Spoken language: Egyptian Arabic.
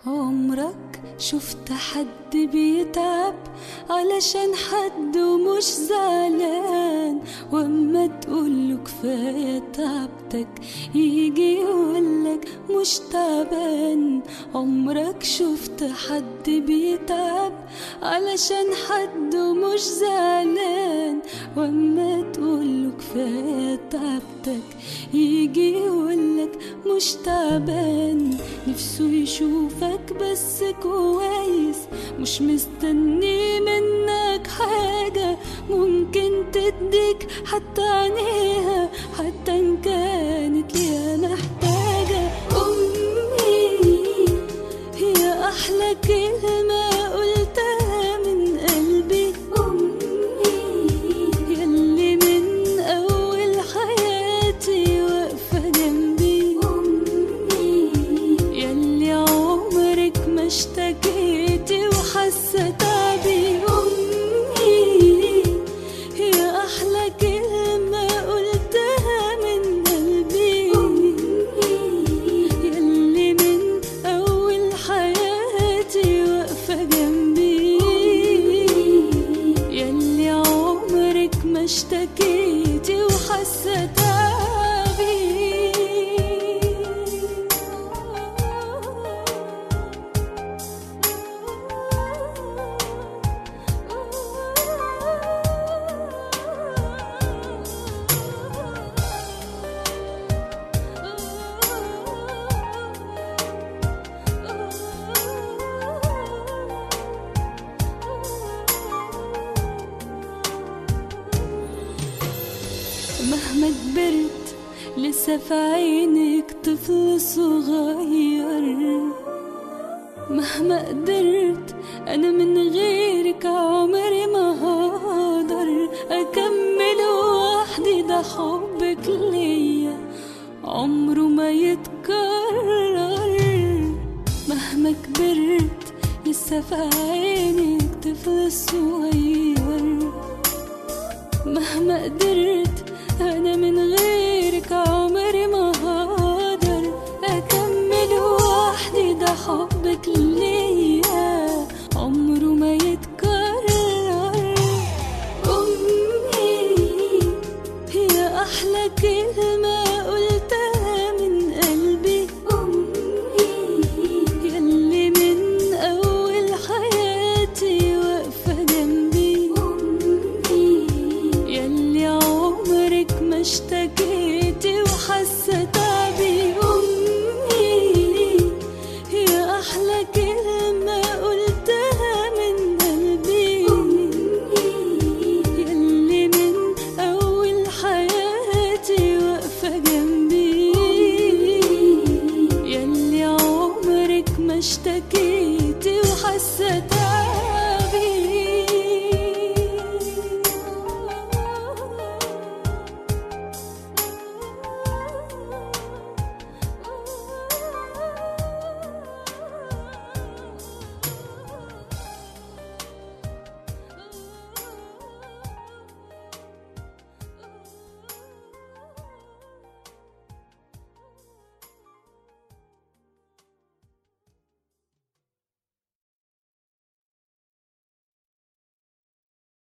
عمرك شفت حد بيتعب علشان حد ومش زعلان واما تقوله كفاية تعبتك يجي يقولك مش تعبان عمرك شفت حد بيتعب علشان حد ومش زعلان واما تقوله كفاية تعبتك يجي يقولك مش تعبان نفسه يشوفك بس كويس مش مستني منك حاجة ممكن تديك حتى عينيها حتى إن كانت ليها محتاجة أمي هي أحلى كلمة قلتها من قلبي أمي يلي من أول حياتي واقفة جنبي أمي يلي عمرك ما اشتكيتي وحاسة تعبي أمي هي أحلى كلمة قلتها من قلبي يلي من أول حياتي واقفة جنبي يلي عمرك ما اشتكيتي وحاسة مهما كبرت لسه في عينك طفل صغير مهما قدرت انا من غيرك عمري ما هقدر اكمل وحدي ده حبك ليا عمره ما يتكرر مهما كبرت لسه في عينك طفل صغير مهما قدرت انا من غيرك عمري ما